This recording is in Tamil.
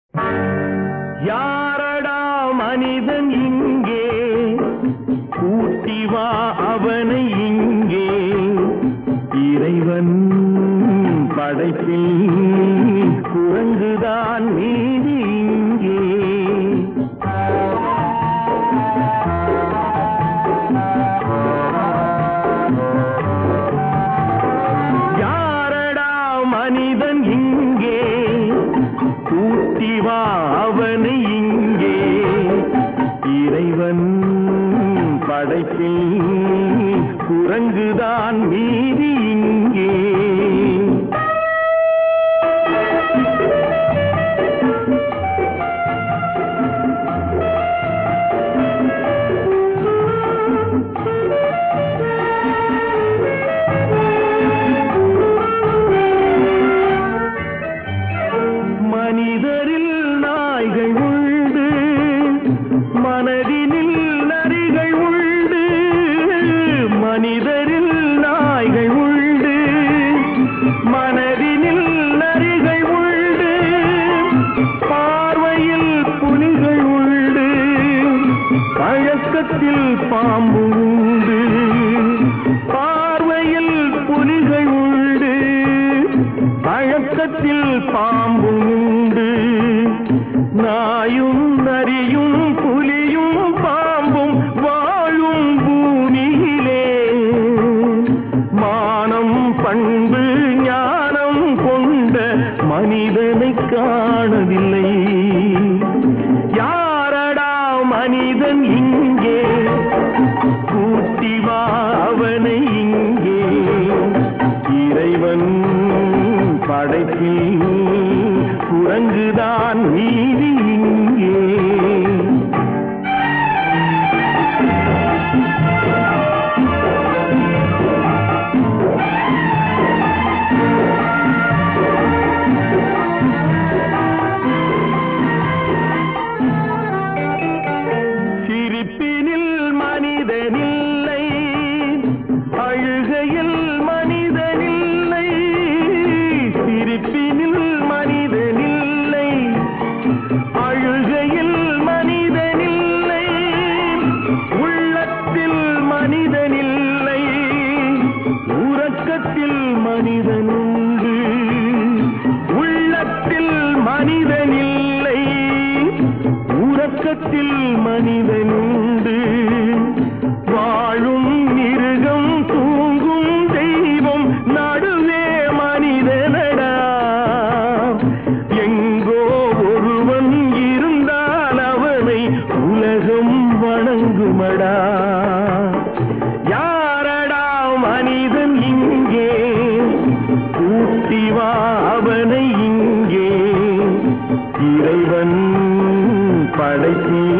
யாரடா மனிதன் இங்கே கூட்டி வா அவனை இங்கே இறைவன் படைப்பில் குரங்குதான் மீதி இங்கே யாரடா மனிதன் இங்கே கூட்டி வா அவனை இங்கே இறைவன் படைப்பில் குரங்குதான் மீதி இங்கே மனிதரில் நாய்கள் உண்டு மனதினில் நரிகள் உண்டு மனிதரில் நாய்கள் உண்டு மனதினில் நரிகள் உண்டு பார்வையில் புலிகள் உண்டு பழக்கத்தில் பாம்பு உண்டு பார்வையில் புலிகள் உண்டு பழக்கத்தில் பாம்பு உண்டு நாயும் நரியும் புலியும் பாம்பும் வாழும் பூமியிலே மானம் பண்பு ஞானம் கொண்ட மனிதனை காணவில்லை யாரடா மனிதன் இங்கே கூட்டி வா அவனை இங்கே இறைவன் படைப்பில் குரங்குதான் மீதி இங்கே சிரிப்பினில் மனிதனில்லை அழுகையில் மனிதனில்லை சிரிப்பினில் மனிதனில்லை அழுகையில் மனிதனில்லை உள்ளத்தில் மனிதனில்லை உறக்கத்தில் மனிதனுண்டு உள்ளத்தில் மனிதனில்லை உறக்கத்தில் மனிதனுண்டு வாழும் மிருகம் தூங்கும் தெய்வம் நடுவே மனிதனடா எங்கோ ஒருவன் இருந்தால் அவனை உலகம் வணங்குமடா யாரடா மனிதன் இங்கே கூட்டி வா அவனை இங்கே இறைவன் படைப்பில்